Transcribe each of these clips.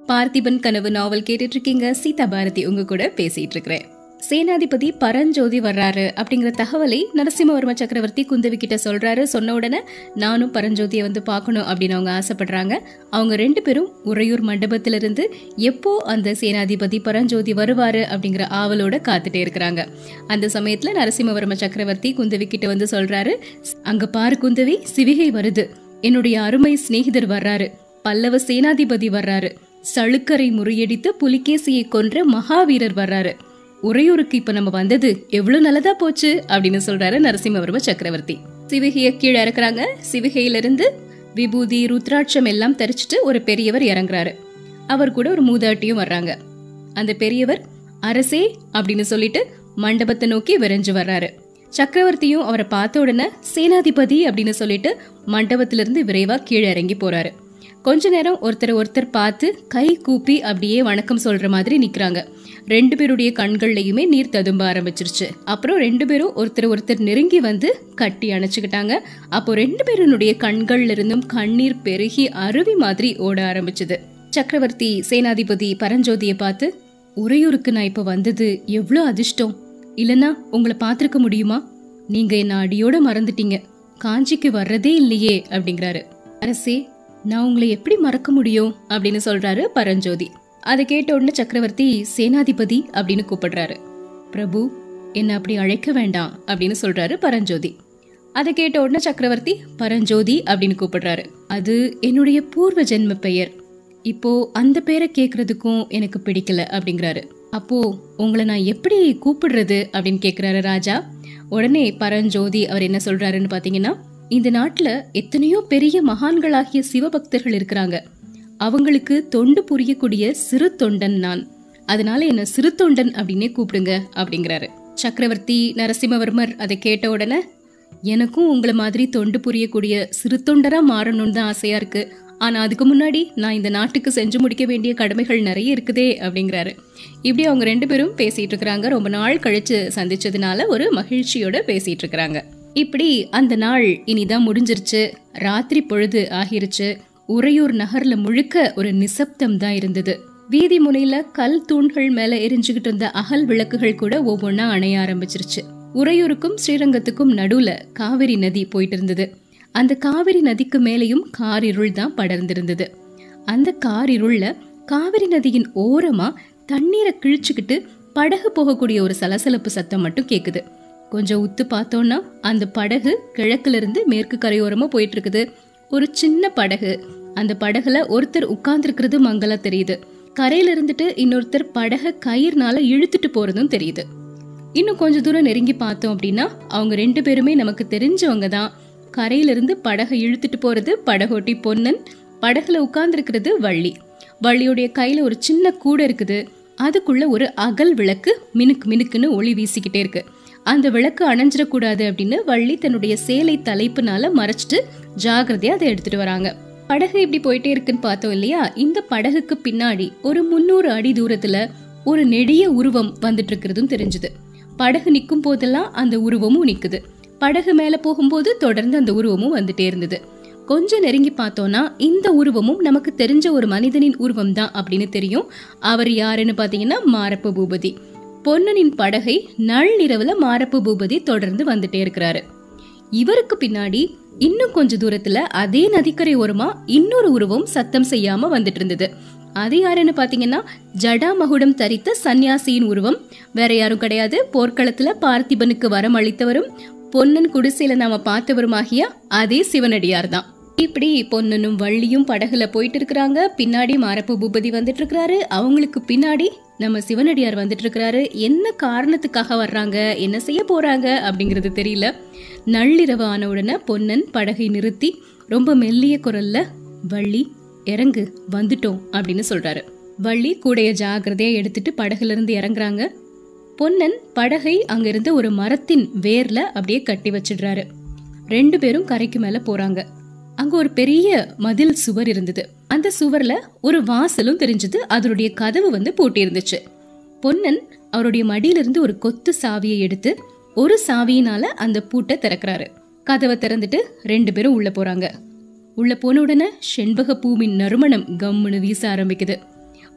பார்த்திபன் கனவு நாவல் கேட்டுட்டு இருக்கீங்க சீதா பாரதி உங்க கூட பேசிட்டு இருக்கிறேன் சேனாதிபதி பரஞ்சோதி வர்றாரு அப்படிங்கிற தகவலை நரசிம்மவர்ம சக்கரவர்த்தி குந்தவி கிட்ட சொல்றாரு சொன்ன உடனே நானும் பரஞ்சோதியை வந்து பார்க்கணும் அப்படின்னு அவங்க ஆசைப்படுறாங்க அவங்க ரெண்டு பேரும் உறையூர் மண்டபத்திலிருந்து எப்போ அந்த சேனாதிபதி பரஞ்சோதி வருவாரு அப்படிங்கிற ஆவலோட காத்துட்டே இருக்கிறாங்க அந்த சமயத்துல நரசிம்மவர்ம சக்கரவர்த்தி குந்தவி கிட்ட வந்து சொல்றாரு அங்க பாரு குந்தவி சிவிகை வருது என்னுடைய அருமை சிநேகிதர் வர்றாரு பல்லவ சேனாதிபதி வர்றாரு சளுக்கரை முறியடித்து புலிகேசியை கொன்ற மகாவீரர் வர்றாரு உறையூருக்கு இப்ப நம்ம வந்தது எவ்வளவு நல்லதா போச்சு அப்படின்னு சொல்றாரு நரசிம்மவர்ம சக்கரவர்த்தி சிவிகைய கீழே இறக்குறாங்க சிவிகையிலிருந்து விபூதி ருத்ராட்சம் எல்லாம் தரிச்சிட்டு ஒரு பெரியவர் இறங்குறாரு அவர் கூட ஒரு மூதாட்டியும் வர்றாங்க அந்த பெரியவர் அரசே அப்படின்னு சொல்லிட்டு மண்டபத்தை நோக்கி விரைஞ்சு வர்றாரு சக்கரவர்த்தியும் அவரை பார்த்த உடனே சேனாதிபதி அப்படின்னு சொல்லிட்டு மண்டபத்திலிருந்து விரைவா கீழே இறங்கி போறாரு கொஞ்ச நேரம் ஒருத்தர் ஒருத்தர் பார்த்து கை கூப்பி அப்படியே வணக்கம் சொல்ற மாதிரி நிக்கிறாங்க ரெண்டு பேருடைய கண்கள்லயுமே நீர் ததும்ப ஆரம்பிச்சிருச்சு அப்புறம் ரெண்டு பேரும் ஒருத்தர் ஒருத்தர் நெருங்கி வந்து கட்டி அணைச்சுக்கிட்டாங்க அப்போ ரெண்டு பேருடைய கண்கள்ல இருந்தும் கண்ணீர் பெருகி அருவி மாதிரி ஓட ஆரம்பிச்சது சக்கரவர்த்தி சேனாதிபதி பரஞ்சோதியை பார்த்து உறையூருக்கு நான் இப்ப வந்தது எவ்வளோ அதிர்ஷ்டம் இல்லனா உங்களை பார்த்திருக்க முடியுமா நீங்க என்ன அடியோட மறந்துட்டீங்க காஞ்சிக்கு வர்றதே இல்லையே அப்படிங்கிறாரு அரசே நான் உங்களை எப்படி மறக்க முடியும் அப்படின்னு சொல்றாரு பரஞ்சோதி அதை கேட்ட உடனே சக்கரவர்த்தி சேனாதிபதி அப்படின்னு கூப்பிடுறாரு பிரபு என்ன அப்படி அழைக்க வேண்டாம் அப்படின்னு சொல்றாரு பரஞ்சோதி அதை கேட்ட உடனே சக்கரவர்த்தி பரஞ்சோதி அப்படின்னு கூப்பிடுறாரு அது என்னுடைய பூர்வ ஜென்ம பெயர் இப்போ அந்த பேரை கேக்குறதுக்கும் எனக்கு பிடிக்கல அப்படிங்கிறாரு அப்போ உங்களை நான் எப்படி கூப்பிடுறது அப்படின்னு கேக்குறாரு ராஜா உடனே பரஞ்சோதி அவர் என்ன சொல்றாருன்னு பாத்தீங்கன்னா இந்த நாட்டுல எத்தனையோ பெரிய மகான்களாகிய சிவபக்தர்கள் இருக்கிறாங்க அவங்களுக்கு தொண்டு புரியக்கூடிய சிறு தொண்டன் நான் அதனால என்ன சிறு தொண்டன் அப்படின்னே கூப்பிடுங்க அப்படிங்கிறாரு சக்கரவர்த்தி நரசிம்மவர்மர் அதை கேட்ட உடனே எனக்கும் உங்களை மாதிரி தொண்டு புரியக்கூடிய சிறு தொண்டரா மாறணும்னு தான் ஆசையா இருக்கு ஆனா அதுக்கு முன்னாடி நான் இந்த நாட்டுக்கு செஞ்சு முடிக்க வேண்டிய கடமைகள் நிறைய இருக்குதே அப்படிங்கிறாரு இப்படி அவங்க ரெண்டு பேரும் பேசிட்டு இருக்கிறாங்க ரொம்ப நாள் கழிச்சு சந்திச்சதுனால ஒரு மகிழ்ச்சியோட பேசிட்டு இருக்கிறாங்க இப்படி அந்த நாள் இனிதான் முடிஞ்சிருச்சு ராத்திரி பொழுது ஆகிருச்சு உறையூர் நகர்ல முழுக்க ஒரு நிசப்தம் தான் இருந்தது வீதி முனையில கல் தூண்கள் மேல எரிஞ்சுகிட்டு இருந்த அகல் விளக்குகள் கூட ஒவ்வொன்னா அணைய ஆரம்பிச்சிருச்சு உறையூருக்கும் ஸ்ரீரங்கத்துக்கும் நடுவுல காவிரி நதி போயிட்டு இருந்தது அந்த காவிரி நதிக்கு மேலேயும் காரிருள் தான் படர்ந்திருந்தது அந்த காரிருள்ல காவிரி நதியின் ஓரமா தண்ணீரை கிழிச்சுக்கிட்டு படகு போகக்கூடிய ஒரு சலசலப்பு சத்தம் மட்டும் கேக்குது கொஞ்சம் உத்து பார்த்தோம்னா அந்த படகு கிழக்குல இருந்து மேற்கு கரையோரமா போயிட்டு இருக்குது ஒரு சின்ன படகு அந்த படகுல ஒருத்தர் உட்கார்ந்துருக்கிறது மங்களா தெரியுது கரையில இருந்துட்டு இன்னொருத்தர் படக கயிறுனால இழுத்துட்டு போறதும் தெரியுது இன்னும் கொஞ்ச தூரம் நெருங்கி பார்த்தோம் அப்படின்னா அவங்க ரெண்டு பேருமே நமக்கு தெரிஞ்சவங்க தான் கரையில இருந்து படகை இழுத்துட்டு போறது படகோட்டி பொன்னன் படகுல உட்கார்ந்துருக்கிறது வள்ளி வள்ளியுடைய கையில ஒரு சின்ன கூடை இருக்குது அதுக்குள்ள ஒரு அகல் விளக்கு மினுக்கு மினுக்குன்னு ஒளி வீசிக்கிட்டே இருக்கு அந்த விளக்கு அணைஞ்சிடக்கூடாது அப்படின்னு வள்ளி தன்னுடைய சேலை தலைப்புனால மறைச்சிட்டு ஜாகிரதையா அதை எடுத்துட்டு வராங்க படகு இப்படி போயிட்டே இருக்குன்னு பார்த்தோம் இல்லையா இந்த படகுக்கு பின்னாடி ஒரு முன்னூறு அடி தூரத்துல ஒரு நெடிய உருவம் வந்துட்டு இருக்கிறதும் தெரிஞ்சுது படகு நிக்கும் போதெல்லாம் அந்த உருவமும் நிக்குது படகு மேல போகும்போது தொடர்ந்து அந்த உருவமும் வந்துட்டே இருந்தது கொஞ்சம் நெருங்கி பார்த்தோம்னா இந்த உருவமும் நமக்கு தெரிஞ்ச ஒரு மனிதனின் உருவம் தான் அப்படின்னு தெரியும் அவர் யாருன்னு பாத்தீங்கன்னா மாரப்ப பூபதி பொன்னனின் படகை நள்ளிரவுல மாரப்ப பூபதி தொடர்ந்து வந்துட்டே இருக்கிறாரு இவருக்கு பின்னாடி இன்னும் கொஞ்ச தூரத்துல அதே நதிக்கரை ஓரமா இன்னொரு உருவம் சத்தம் செய்யாம வந்துட்டு இருந்தது அது யாருன்னு பாத்தீங்கன்னா ஜடா மகுடம் தரித்த சன்னியாசியின் உருவம் வேற யாரும் கிடையாது போர்க்களத்துல பார்த்திபனுக்கு வரம் அளித்தவரும் பொன்னன் குடிசையில நாம பார்த்தவருமாகிய அதே சிவனடியார் தான் இப்படி பொன்னனும் வள்ளியும் படகுல போயிட்டு இருக்கிறாங்க பின்னாடி மாரப்பு பூபதி வந்துட்டு இருக்கிறாரு அவங்களுக்கு பின்னாடி நம்ம சிவனடியார் வந்துட்டு இருக்கிறாரு என்ன காரணத்துக்காக வர்றாங்க என்ன செய்ய போறாங்க அப்படிங்கிறது தெரியல நள்ளிரவு ஆன உடனே பொன்னன் படகை நிறுத்தி ரொம்ப மெல்லிய குரல்ல வள்ளி இறங்கு வந்துட்டோம் அப்படின்னு சொல்றாரு வள்ளி கூடைய ஜாகிரதையா எடுத்துட்டு படகுல இருந்து இறங்குறாங்க பொன்னன் படகை அங்கிருந்து ஒரு மரத்தின் வேர்ல அப்படியே கட்டி வச்சிடுறாரு ரெண்டு பேரும் கரைக்கு மேல போறாங்க அங்க ஒரு பெரிய மதில் சுவர் இருந்தது அந்த சுவர்ல ஒரு வாசலும் தெரிஞ்சது அதனுடைய கதவு வந்து பூட்டி இருந்துச்சு பொன்னன் அவருடைய மடியிலிருந்து ஒரு கொத்து சாவியை எடுத்து ஒரு சாவியினால அந்த பூட்டை திறக்கிறாரு கதவை திறந்துட்டு ரெண்டு பேரும் உள்ள போறாங்க உள்ள போன உடனே செண்பக பூவின் நறுமணம் கம்முன்னு வீச ஆரம்பிக்குது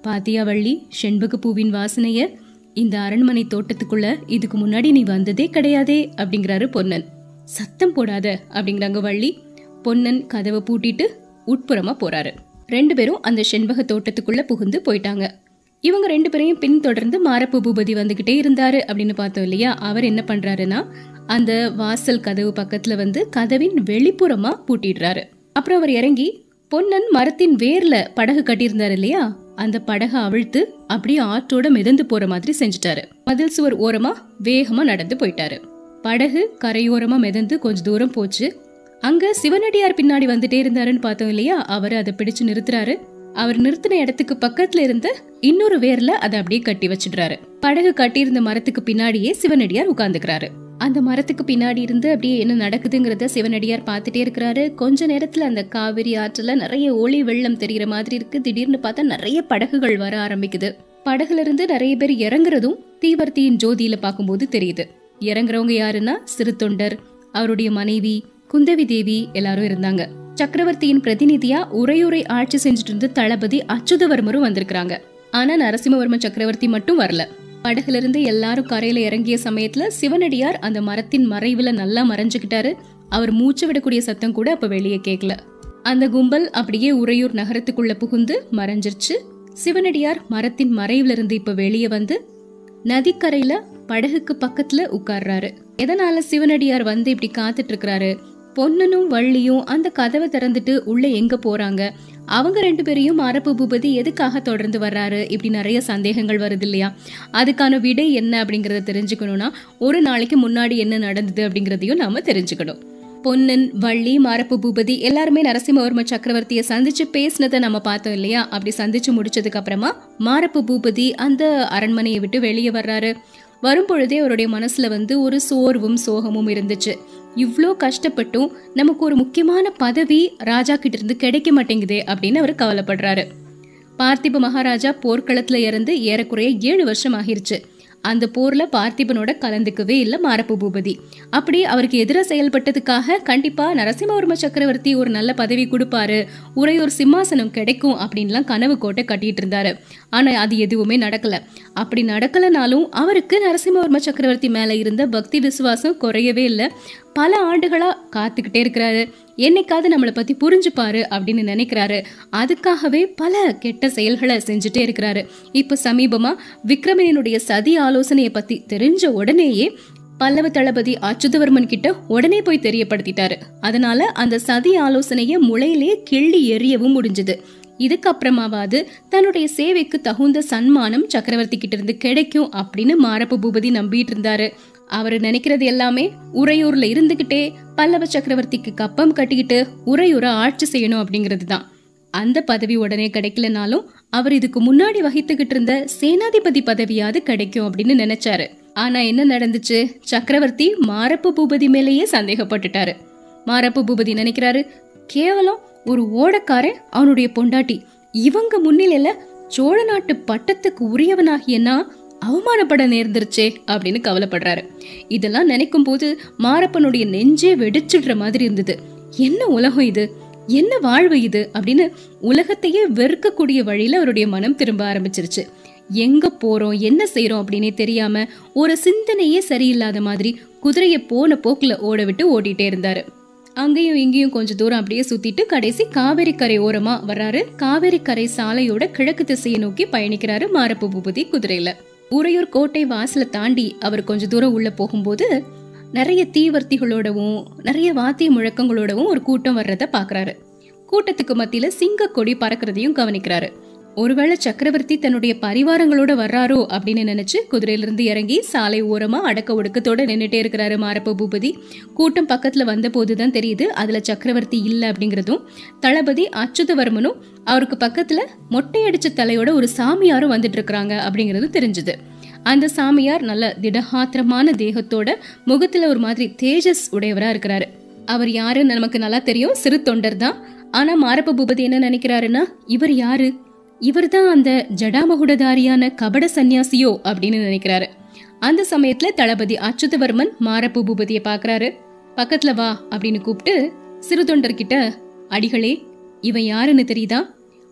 பாத்தியா வள்ளி செண்பக பூவின் வாசனைய இந்த அரண்மனை தோட்டத்துக்குள்ள இதுக்கு முன்னாடி நீ வந்ததே கிடையாதே அப்படிங்கிறாரு பொன்னன் சத்தம் போடாத அப்படிங்கிறாங்க வள்ளி பொன்னன் கதவை பூட்டிட்டு உட்புறமா போறாரு ரெண்டு பேரும் அந்த செண்பக தோட்டத்துக்குள்ள புகுந்து போயிட்டாங்க இவங்க ரெண்டு பேரையும் பின்தொடர்ந்து மாரப்பு பூபதி வந்துகிட்டே இருந்தாரு அப்படின்னு பார்த்தோம் இல்லையா அவர் என்ன பண்றாருன்னா அந்த வாசல் கதவு பக்கத்துல வந்து கதவின் வெளிப்புறமா பூட்டிடுறாரு அப்புறம் அவர் இறங்கி பொன்னன் மரத்தின் வேர்ல படகு கட்டியிருந்தாரு இல்லையா அந்த படகை அவிழ்த்து அப்படியே ஆற்றோட மிதந்து போற மாதிரி செஞ்சுட்டாரு மதில் சுவர் ஓரமா வேகமா நடந்து போயிட்டாரு படகு கரையோரமா மிதந்து கொஞ்ச தூரம் போச்சு அங்க சிவனடியார் பின்னாடி வந்துட்டே இருந்தாருன்னு பார்த்தோம் இல்லையா அவர் அதை பிடிச்சு நிறுத்துறாரு அவர் நிறுத்தின இடத்துக்கு பக்கத்துல இருந்த இன்னொரு வேர்ல அதை அப்படியே கட்டி வச்சிடுறாரு படகு கட்டியிருந்த மரத்துக்கு பின்னாடியே சிவனடியார் உட்கார்ந்துக்கிறாரு அந்த மரத்துக்கு பின்னாடி இருந்து அப்படியே என்ன நடக்குதுங்கிறத சிவனடியார் பார்த்துட்டே இருக்கிறாரு கொஞ்ச நேரத்துல அந்த காவிரி ஆற்றுல நிறைய ஒளி வெள்ளம் தெரிகிற மாதிரி இருக்கு திடீர்னு பார்த்தா நிறைய படகுகள் வர ஆரம்பிக்குது படகுல இருந்து நிறைய பேர் இறங்குறதும் தீவர்த்தியின் ஜோதியில பார்க்கும்போது தெரியுது இறங்குறவங்க யாருன்னா சிறு தொண்டர் அவருடைய மனைவி குந்தவி தேவி எல்லாரும் இருந்தாங்க சக்கரவர்த்தியின் பிரதிநிதியா உரையுரை ஆட்சி செஞ்சுட்டு இருந்த தளபதி அச்சுதவர்மரும் வந்திருக்கிறாங்க ஆனா நரசிம்மவர்ம சக்கரவர்த்தி மட்டும் வரல படகுல இருந்து எல்லாரும் கரையில இறங்கிய சமயத்துல சிவனடியார் அந்த மரத்தின் மறைவுல நல்லா மறைஞ்சுக்கிட்டாரு அவர் மூச்சு விடக்கூடிய சத்தம் கூட அப்ப வெளியே கேட்கல அந்த கும்பல் அப்படியே உறையூர் நகரத்துக்குள்ள புகுந்து மறைஞ்சிருச்சு சிவனடியார் மரத்தின் மறைவுல இருந்து இப்ப வெளியே வந்து நதிக்கரையில படகுக்கு பக்கத்துல உட்கார்றாரு எதனால சிவனடியார் வந்து இப்படி காத்துட்டு இருக்கிறாரு பொன்னனும் வள்ளியும் அந்த கதவை திறந்துட்டு உள்ள எங்க போறாங்க அவங்க ரெண்டு பேரையும் அரப்பு பூபதி எதுக்காக தொடர்ந்து வர்றாரு இப்படி நிறைய சந்தேகங்கள் வருது இல்லையா அதுக்கான விடை என்ன அப்படிங்கறத தெரிஞ்சுக்கணும்னா ஒரு நாளைக்கு முன்னாடி என்ன நடந்தது அப்படிங்கறதையும் நாம தெரிஞ்சுக்கணும் பொன்னன் வள்ளி மாரப்பு பூபதி எல்லாருமே நரசிம்மவர்ம சக்கரவர்த்தியை சந்திச்சு பேசினதை நம்ம பார்த்தோம் இல்லையா அப்படி சந்திச்சு முடிச்சதுக்கு அப்புறமா மாரப்பு பூபதி அந்த அரண்மனையை விட்டு வெளியே வர்றாரு வரும்பொழுதே அவருடைய மனசுல வந்து ஒரு சோர்வும் சோகமும் இருந்துச்சு இவ்வளோ கஷ்டப்பட்டும் நமக்கு ஒரு முக்கியமான பதவி ராஜா கிட்ட இருந்து கிடைக்க மாட்டேங்குதே அப்படின்னு அவர் கவலைப்படுறாரு பார்த்திப மகாராஜா போர்க்களத்துல இறந்து ஏறக்குறைய ஏழு வருஷம் ஆகிருச்சு அந்த போர்ல பார்த்திபனோட கலந்துக்கவே இல்ல மாரப்பு பூபதி அப்படி அவருக்கு எதிராக செயல்பட்டதுக்காக கண்டிப்பா நரசிம்மவர்ம சக்கரவர்த்தி ஒரு நல்ல பதவி கொடுப்பாரு உரையோர் சிம்மாசனம் கிடைக்கும் அப்படின்லாம் கனவு கோட்டை கட்டிட்டு இருந்தாரு ஆனா அது எதுவுமே நடக்கல அப்படி நடக்கலனாலும் அவருக்கு நரசிம்மவர்ம சக்கரவர்த்தி மேல இருந்த பக்தி விசுவாசம் குறையவே இல்லை பல ஆண்டுகளா காத்துக்கிட்டே இருக்கிறாரு என்னைக்காவது நம்மளை பத்தி புரிஞ்சுப்பாரு அப்படின்னு நினைக்கிறாரு அதுக்காகவே பல கெட்ட செயல்களை செஞ்சுட்டே இருக்கிறாரு இப்ப சமீபமா விக்ரமனினுடைய சதி ஆலோசனையை பத்தி தெரிஞ்ச உடனேயே பல்லவ தளபதி அச்சுதவர்மன் கிட்ட உடனே போய் தெரியப்படுத்திட்டாரு அதனால அந்த சதி ஆலோசனைய முளையிலேயே கிள்ளி எறியவும் முடிஞ்சது இதுக்கப்புறமாவது தன்னுடைய சேவைக்கு தகுந்த சன்மானம் சக்கரவர்த்தி கிட்ட இருந்து கிடைக்கும் அப்படின்னு மாரப்ப பூபதி நம்பிட்டு இருந்தாரு அவர் நினைக்கிறது எல்லாமே உறையூர்ல இருந்துகிட்டே பல்லவ சக்கரவர்த்திக்கு கப்பம் கட்டிக்கிட்டு உறையூரை ஆட்சி செய்யணும் அப்படிங்கிறது தான் அந்த பதவி உடனே கிடைக்கலனாலும் அவர் இதுக்கு முன்னாடி வகித்துக்கிட்டு இருந்த சேனாதிபதி பதவியாவது கிடைக்கும் அப்படின்னு நினைச்சாரு ஆனா என்ன நடந்துச்சு சக்கரவர்த்தி மாரப்பு பூபதி மேலேயே சந்தேகப்பட்டுட்டாரு மாரப்பு பூபதி நினைக்கிறாரு கேவலம் ஒரு ஓடக்காரன் அவனுடைய பொண்டாட்டி இவங்க முன்னிலையில சோழ நாட்டு பட்டத்துக்கு உரியவனாகிய நான் அவமானப்பட நேர்ந்துருச்சே அப்படின்னு கவலைப்படுறாரு இதெல்லாம் நினைக்கும் போது மாரப்பனுடைய நெஞ்சே வெடிச்சிடுற மாதிரி இருந்தது என்ன உலகம் இது என்ன வாழ்வு இது அப்படின்னு உலகத்தையே வெறுக்கக்கூடிய வழியில அவருடைய மனம் திரும்ப ஆரம்பிச்சிருச்சு எங்க போறோம் என்ன செய்றோம் அப்படின்னே தெரியாம ஒரு சிந்தனையே சரியில்லாத மாதிரி குதிரையை போன போக்குல ஓட விட்டு ஓடிட்டே இருந்தாரு அங்கேயும் இங்கேயும் கொஞ்ச தூரம் அப்படியே சுத்திட்டு கடைசி காவேரி கரை ஓரமா வர்றாரு காவேரி கரை சாலையோட கிழக்கு திசையை நோக்கி பயணிக்கிறாரு மாரப்பு பூபதி குதிரையில உறையூர் கோட்டை வாசலை தாண்டி அவர் கொஞ்ச தூரம் உள்ள போகும்போது நிறைய தீவர்த்திகளோடவும் நிறைய வாத்திய முழக்கங்களோடவும் ஒரு கூட்டம் வர்றத பாக்குறாரு கூட்டத்துக்கு மத்தியில சிங்க கொடி பறக்கிறதையும் கவனிக்கிறாரு ஒருவேளை சக்கரவர்த்தி தன்னுடைய பரிவாரங்களோட வர்றாரோ அப்படின்னு நினைச்சு குதிரையில இருந்து இறங்கி சாலை ஓரமா அடக்க ஒடுக்கத்தோட நின்னுட்டே இருக்கிறாரு மாரப்ப பூபதி கூட்டம் பக்கத்துல வந்த போதுதான் தெரியுது அதுல சக்கரவர்த்தி இல்ல அப்படிங்கறதும் தளபதி அச்சுதவர்மனும் அவருக்கு பக்கத்துல மொட்டையடிச்ச தலையோட ஒரு சாமியாரும் வந்துட்டு இருக்கிறாங்க அப்படிங்கிறது தெரிஞ்சது அந்த சாமியார் நல்ல திடகாத்திரமான தேகத்தோட முகத்துல ஒரு மாதிரி தேஜஸ் உடையவரா இருக்கிறாரு அவர் யாருன்னு நமக்கு நல்லா தெரியும் சிறு தொண்டர் தான் ஆனா மாரப்ப பூபதி என்ன நினைக்கிறாருன்னா இவர் யாரு இவர்தான் அந்த ஜடாமகுடதாரியான கபட சந்நியாசியோ அப்படின்னு நினைக்கிறாரு அந்த சமயத்துல தளபதி அச்சுதவர்மன் மாரப்பு பூபதியை பாக்குறாரு பக்கத்துல வா அப்படின்னு கூப்பிட்டு சிறு தொண்டர்கிட்ட அடிகளே இவன் யாருன்னு தெரியுதா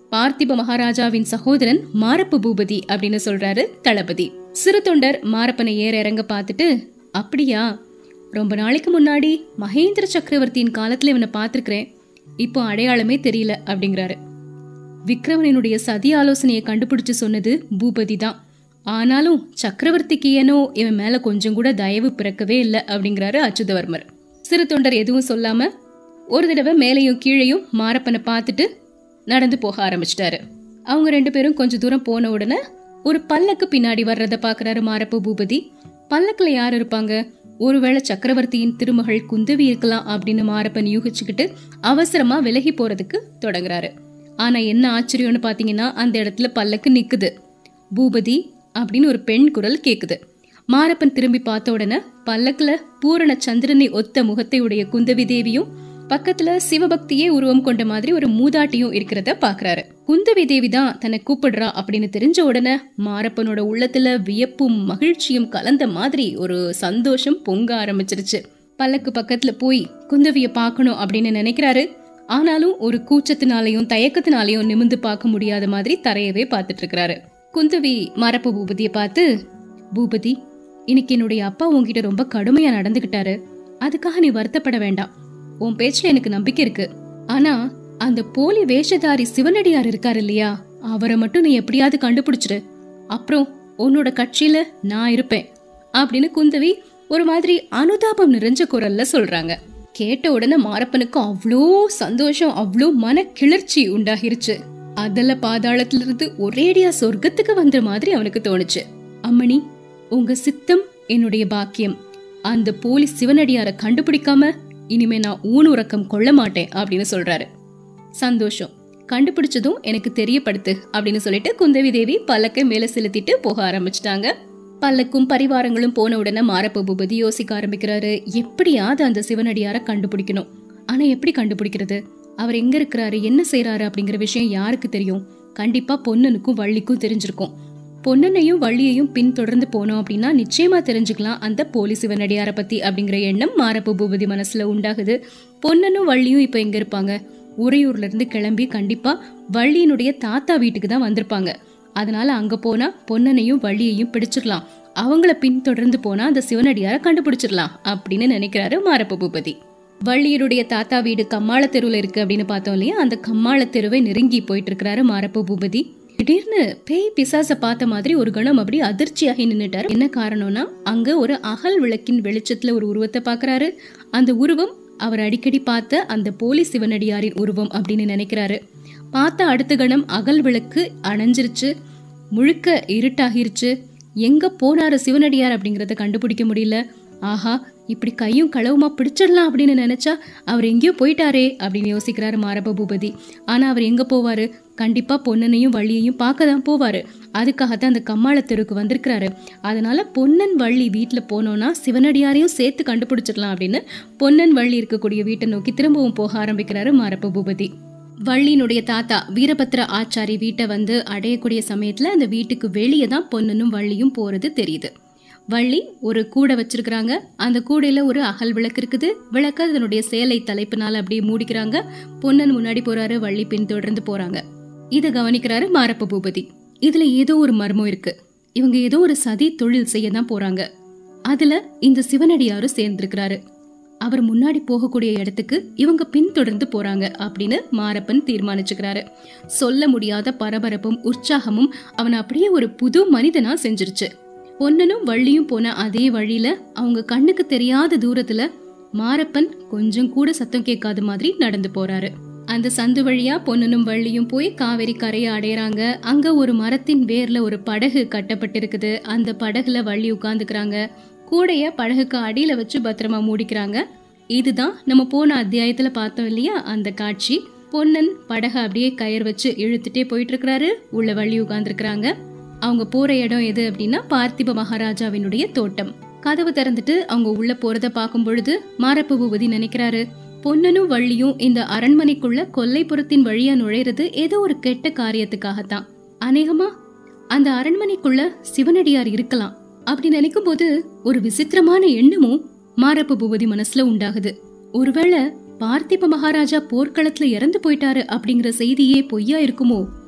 பார்த்திப மகாராஜாவின் சகோதரன் மாரப்ப பூபதி அப்படின்னு சொல்றாரு தளபதி சிறு தொண்டர் மாரப்பனை ஏற இறங்க பார்த்துட்டு அப்படியா ரொம்ப நாளைக்கு முன்னாடி மகேந்திர சக்கரவர்த்தியின் காலத்துல இவனை பார்த்திருக்கிறேன் இப்போ அடையாளமே தெரியல அப்படிங்கிறாரு விக்ரமனினுடைய சதி ஆலோசனையை கண்டுபிடிச்சு சொன்னது பூபதி தான் ஆனாலும் சக்கரவர்த்திக்கு ஏனோ இவன் மேல கொஞ்சம் கூட தயவு பிறக்கவே இல்லை அப்படிங்கிறாரு அச்சுதவர்மர் சிறு தொண்டர் எதுவும் சொல்லாம ஒரு தடவை மேலையும் கீழையும் மாரப்பனை பார்த்துட்டு நடந்து போக ஆரம்பிச்சிட்டாரு அவங்க ரெண்டு பேரும் கொஞ்ச தூரம் போன உடனே ஒரு பல்லக்கு பின்னாடி வர்றத பாக்குறாரு மாரப்ப பூபதி பல்லக்குல யார் இருப்பாங்க ஒருவேளை சக்கரவர்த்தியின் திருமகள் குந்தவி இருக்கலாம் அப்படின்னு மாரப்பன் யூகிச்சுக்கிட்டு அவசரமா விலகி போறதுக்கு தொடங்குறாரு ஆனா என்ன ஆச்சரியம்னு பாத்தீங்கன்னா அந்த இடத்துல பல்லக்கு நிக்குது பூபதி அப்படின்னு ஒரு பெண் குரல் கேக்குது மாரப்பன் திரும்பி பார்த்த உடனே பல்லக்குல பூரண சந்திரனை ஒத்த முகத்தை உடைய குந்தவி தேவியும் பக்கத்துல சிவபக்தியே உருவம் கொண்ட மாதிரி ஒரு மூதாட்டியும் இருக்கிறத பாக்குறாரு குந்தவி தேவி தான் தன்னை கூப்பிடுறா அப்படின்னு தெரிஞ்ச உடனே மாரப்பனோட உள்ளத்துல வியப்பும் மகிழ்ச்சியும் கலந்த மாதிரி ஒரு சந்தோஷம் பொங்க ஆரம்பிச்சிருச்சு பல்லக்கு பக்கத்துல போய் குந்தவிய பார்க்கணும் அப்படின்னு நினைக்கிறாரு ஆனாலும் ஒரு கூச்சத்தினாலையும் தயக்கத்தினாலையும் நிமிந்து பார்க்க முடியாத மாதிரி தரையவே பார்த்துட்டு இருக்கிறாரு குந்தவி மாரப்ப பூபதியை பார்த்து பூபதி இன்னைக்கு என்னுடைய அப்பா உன்கிட்ட ரொம்ப கடுமையா நடந்துகிட்டாரு அதுக்காக நீ வருத்தப்பட வேண்டாம் உன் பேச்சுல எனக்கு நம்பிக்கை இருக்கு ஆனா அந்த போலி வேஷதாரி சிவனடியார் இருக்காரு இல்லையா அவரை மட்டும் நீ எப்படியாவது கண்டுபிடிச்சிரு அப்புறம் உன்னோட கட்சியில நான் இருப்பேன் அப்படின்னு குந்தவி ஒரு மாதிரி அனுதாபம் நிறைஞ்ச குரல்ல சொல்றாங்க கேட்ட உடனே மாரப்பனுக்கு அவ்வளோ சந்தோஷம் அவ்வளோ மன கிளர்ச்சி உண்டாகிருச்சு அதல பாதாளத்துல இருந்து ஒரேடியா சொர்க்கத்துக்கு வந்த மாதிரி அவனுக்கு தோணுச்சு அம்மணி உங்க சித்தம் என்னுடைய பாக்கியம் அந்த போலி சிவனடியார கண்டுபிடிக்காம இனிமே நான் ஊனுறக்கம் கொள்ள மாட்டேன் அப்படின்னு சொல்றாரு சந்தோஷம் கண்டுபிடிச்சதும் எனக்கு தெரியப்படுத்து அப்படின்னு சொல்லிட்டு குந்தவி தேவி பல்லக்கை மேல செலுத்திட்டு போக ஆரம்பிச்சிட்டாங்க பல்லக்கும் பரிவாரங்களும் போன உடனே மாரப்ப பூபதி யோசிக்க ஆரம்பிக்கிறாரு எப்படியாவது அந்த சிவனடியார கண்டுபிடிக்கணும் ஆனா எப்படி கண்டுபிடிக்கிறது அவர் எங்க இருக்கிறாரு என்ன செய்யறாரு அப்படிங்கிற விஷயம் யாருக்கு தெரியும் கண்டிப்பா பொன்னனுக்கும் வள்ளிக்கும் தெரிஞ்சிருக்கும் பொன்னனையும் வள்ளியையும் பின்தொடர்ந்து போனோம் அப்படின்னா நிச்சயமா தெரிஞ்சுக்கலாம் அந்த போலி சிவனடியார பத்தி அப்படிங்கிற எண்ணம் மாரப்ப பூபதி மனசுல உண்டாகுது பொன்னனும் வள்ளியும் இப்ப எங்க இருப்பாங்க உறையூர்ல இருந்து கிளம்பி கண்டிப்பா வள்ளியினுடைய தாத்தா வீட்டுக்கு தான் வந்திருப்பாங்க அதனால அங்க போனா பொன்னனையும் வள்ளியையும் பிடிச்சிடலாம் அவங்கள பின்தொடர்ந்து போனா அந்த சிவனடியார கண்டுபிடிச்சிடலாம் அப்படின்னு நினைக்கிறாரு மாரப்ப பூபதி வள்ளியருடைய தாத்தா வீடு கம்மாள தெருவுல இருக்கு அப்படின்னு பார்த்தோம் இல்லையா அந்த கம்மாள தெருவை நெருங்கி போயிட்டு இருக்கிறாரு மாரப்ப பூபதி திடீர்னு பேய் பிசாச பார்த்த மாதிரி ஒரு கணம் அப்படி அதிர்ச்சியாகி நின்னுட்டாரு என்ன காரணம்னா அங்க ஒரு அகல் விளக்கின் வெளிச்சத்துல ஒரு உருவத்தை பாக்குறாரு அந்த உருவம் அவர் அடிக்கடி பார்த்த அந்த போலி சிவனடியாரின் உருவம் அப்படின்னு நினைக்கிறாரு பார்த்த அடுத்த கணம் அகல் விளக்கு அணைஞ்சிருச்சு முழுக்க இருட்டாகிருச்சு எங்க போனாரு சிவனடியார் அப்படிங்கறத கண்டுபிடிக்க முடியல ஆஹா இப்படி கையும் களவுமா பிடிச்சிடலாம் அப்படின்னு நினைச்சா அவர் எங்கேயோ போயிட்டாரே அப்படின்னு யோசிக்கிறாரு மாரப பூபதி ஆனா அவர் எங்க போவாரு கண்டிப்பா பொன்னனையும் வள்ளியையும் பார்க்க தான் போவாரு அதுக்காகத்தான் அந்த கம்மாள தெருவுக்கு வந்திருக்கிறாரு அதனால பொன்னன் வள்ளி வீட்டுல போனோம்னா சிவனடியாரையும் சேர்த்து கண்டுபிடிச்சிடலாம் அப்படின்னு பொன்னன் வள்ளி இருக்கக்கூடிய வீட்டை நோக்கி திரும்பவும் போக ஆரம்பிக்கிறாரு மாரப்ப பூபதி வள்ளியினுடைய தாத்தா வீரபத்ர ஆச்சாரி வீட்டை வந்து அடையக்கூடிய சமயத்துல அந்த வீட்டுக்கு வெளியே தான் பொன்னனும் வள்ளியும் போறது தெரியுது வள்ளி ஒரு கூடை வச்சிருக்கிறாங்க அந்த கூடையில ஒரு அகல் விளக்கு இருக்குது விளக்க அதனுடைய சேலை தலைப்பினால அப்படியே மூடிக்கிறாங்க பொன்னன் முன்னாடி போறாரு வள்ளி பின்தொடர்ந்து போறாங்க இத கவனிக்கிறாரு மாரப்ப பூபதி இதுல ஏதோ ஒரு மர்மம் இருக்கு இவங்க ஏதோ ஒரு சதி தொழில் செய்ய தான் போறாங்க அதுல இந்த சிவனடியாரும் சேர்ந்திருக்கிறாரு அவர் முன்னாடி போகக்கூடிய இடத்துக்கு இவங்க பின்தொடர்ந்து போறாங்க அப்படின்னு மாரப்பன் தீர்மானிச்சுக்கிறாரு சொல்ல முடியாத பரபரப்பும் உற்சாகமும் அவனை அப்படியே ஒரு புது மனிதனா செஞ்சிருச்சு பொன்னனும் வள்ளியும் போன அதே வழியில அவங்க கண்ணுக்கு தெரியாத தூரத்துல மாரப்பன் கொஞ்சம் கூட சத்தம் கேட்காத மாதிரி நடந்து போறாரு அந்த சந்து வழியா பொன்னனும் வள்ளியும் போய் காவேரி கரையை அடையறாங்க அங்க ஒரு மரத்தின் வேர்ல ஒரு படகு கட்டப்பட்டிருக்குது அந்த படகுல வள்ளி உட்கார்ந்துக்கிறாங்க கூடைய படகுக்கு அடியில வச்சு பத்திரமா மூடிக்கிறாங்க இதுதான் நம்ம போன அத்தியாயத்துல பார்த்தோம் இல்லையா அந்த காட்சி பொன்னன் படக அப்படியே கயர் வச்சு இழுத்துட்டே போயிட்டு இருக்கிறாரு உள்ள வள்ளி உட்கார்ந்துருக்காங்க அவங்க போற இடம் எது அப்படின்னா பார்த்திப மகாராஜாவினுடைய தோட்டம் கதவு திறந்துட்டு அவங்க உள்ள போறத பார்க்கும் பொழுது மாரப்ப பூபதி நினைக்கிறாரு பொன்னனும் வள்ளியும் இந்த அரண்மனைக்குள்ள கொல்லைப்புறத்தின் வழியா நுழையிறது ஏதோ ஒரு கெட்ட காரியத்துக்காகத்தான் அநேகமா அந்த அரண்மனைக்குள்ள சிவனடியார் இருக்கலாம் அப்படி நினைக்கும் போது ஒரு விசித்திரமான எண்ணமும் மாரப்ப பூபதி மனசுல உண்டாகுது ஒருவேளை பார்த்திப மகாராஜா போர்க்களத்துல இறந்து போயிட்டாரு அப்படிங்கிற செய்தியே பொய்யா இருக்குமோ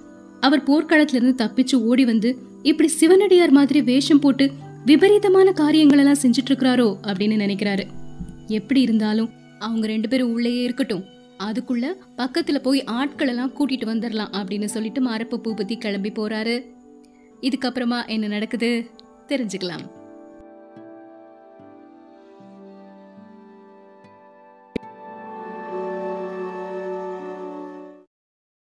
அவர் போர்க்களத்துல இருந்து தப்பிச்சு ஓடி வந்து இப்படி சிவனடியார் மாதிரி வேஷம் போட்டு விபரீதமான காரியங்கள் எல்லாம் செஞ்சுட்டு இருக்கிறாரோ அப்படின்னு நினைக்கிறாரு எப்படி இருந்தாலும் அவங்க ரெண்டு பேரும் உள்ளேயே இருக்கட்டும் அதுக்குள்ள பக்கத்துல போய் ஆட்கள் எல்லாம் கூட்டிட்டு வந்துடலாம் அப்படின்னு சொல்லிட்டு மாரப்ப பூபதி கிளம்பி போறாரு இதுக்கப்புறமா என்ன நடக்குது தெரிஞ்சுக்கலாம்